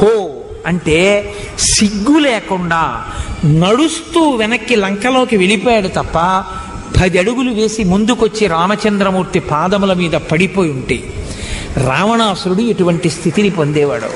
హో అంటే సిగ్గు లేకుండా నడుస్తూ వెనక్కి లంకలోకి వెళ్ళిపోయాడు తప్ప పది అడుగులు వేసి ముందుకొచ్చి రామచంద్రమూర్తి పాదముల మీద పడిపోయి ఉంటే రావణాసురుడు ఎటువంటి స్థితిని పొందేవాడు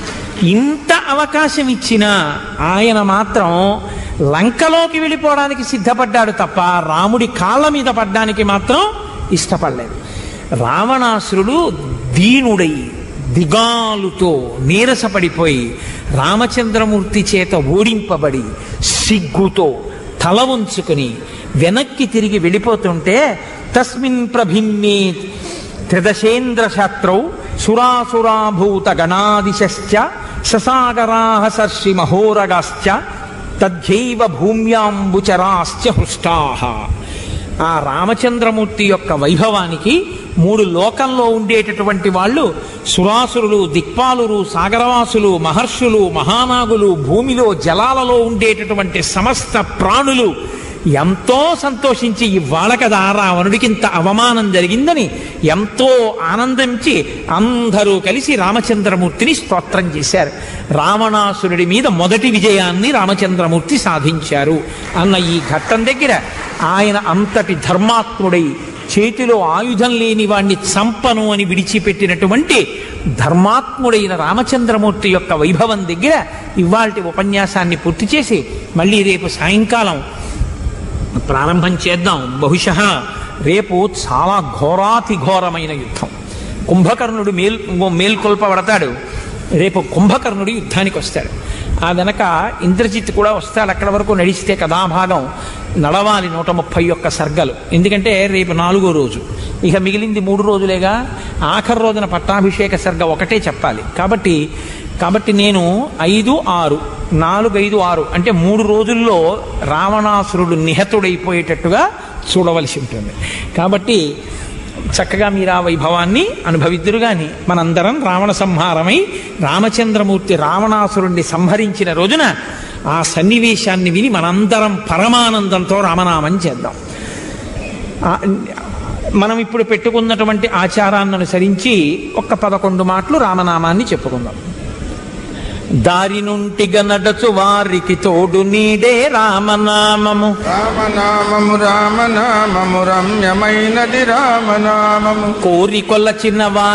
ఇంత అవకాశం ఇచ్చినా ఆయన మాత్రం లంకలోకి వెళ్ళిపోవడానికి సిద్ధపడ్డాడు తప్ప రాముడి కాళ్ళ మీద పడ్డానికి మాత్రం ఇష్టపడలేదు రావణాసురుడు దీనుడై దిగాలుతో నీరసపడిపోయి రామచంద్రమూర్తి చేత ఓడింపబడి సిగ్గుతో తల ఉంచుకుని వెనక్కి తిరిగి వెళ్ళిపోతుంటే తస్మిన్ ప్రభిన్నే త్రిదశేంద్ర శాస్త్రౌ సురాసురాభూత గణాదిశ్చ ససాగరాహ సర్షి మహోరగాశ్చ తద్యైవ భూమ్యాంబుచరాశ్చ హృష్టాహ ఆ రామచంద్రమూర్తి యొక్క వైభవానికి మూడు లోకంలో ఉండేటటువంటి వాళ్ళు సురాసురులు దిక్పాలురు సాగరవాసులు మహర్షులు మహానాగులు భూమిలో జలాలలో ఉండేటటువంటి సమస్త ప్రాణులు ఎంతో సంతోషించి ఇవాళ కదా రావణుడికి ఇంత అవమానం జరిగిందని ఎంతో ఆనందించి అందరూ కలిసి రామచంద్రమూర్తిని స్తోత్రం చేశారు రావణాసురుడి మీద మొదటి విజయాన్ని రామచంద్రమూర్తి సాధించారు అన్న ఈ ఘట్టం దగ్గర ఆయన అంతటి ధర్మాత్ముడై చేతిలో ఆయుధం లేని వాణ్ణి చంపను అని విడిచిపెట్టినటువంటి ధర్మాత్ముడైన రామచంద్రమూర్తి యొక్క వైభవం దగ్గర ఇవాల్టి ఉపన్యాసాన్ని పూర్తి చేసి మళ్ళీ రేపు సాయంకాలం ప్రారంభం చేద్దాం బహుశः రేపు చాలా ఘోరాతి ఘోరమైన యుద్ధం కుంభకర్ణుడు మేల్ మేల్కొల్పబడతాడు రేపు కుంభకర్ణుడు యుద్ధానికి వస్తాడు ఆ వెనక ఇంద్రజిత్ కూడా వస్తాడు అక్కడ వరకు నడిస్తే కథాభాగం నడవాలి నూట ముప్పై ఒక్క సర్గలు ఎందుకంటే రేపు నాలుగో రోజు ఇక మిగిలింది మూడు రోజులేగా ఆఖరి రోజున పట్టాభిషేక సర్గ ఒకటే చెప్పాలి కాబట్టి కాబట్టి నేను ఐదు ఆరు నాలుగు ఐదు ఆరు అంటే మూడు రోజుల్లో రావణాసురుడు నిహతుడైపోయేటట్టుగా చూడవలసి ఉంటుంది కాబట్టి చక్కగా మీరు ఆ వైభవాన్ని అనుభవిద్దురు గాని మనందరం రావణ సంహారమై రామచంద్రమూర్తి రావణాసురుణ్ణి సంహరించిన రోజున ఆ సన్నివేశాన్ని విని మనందరం పరమానందంతో రామనామం చేద్దాం ఆ- మనం ఇప్పుడు పెట్టుకున్నటువంటి ఆచారాన్ని అనుసరించి ఒక్క పదకొండు మాటలు రామనామాన్ని చెప్పుకుందాం దారి నుంటిగా నడచు వారికి తోడు నీడే రామనామము రామనామము రామనామము రమ్యమైనది రామనామము కోరి కొల్ల చిన్న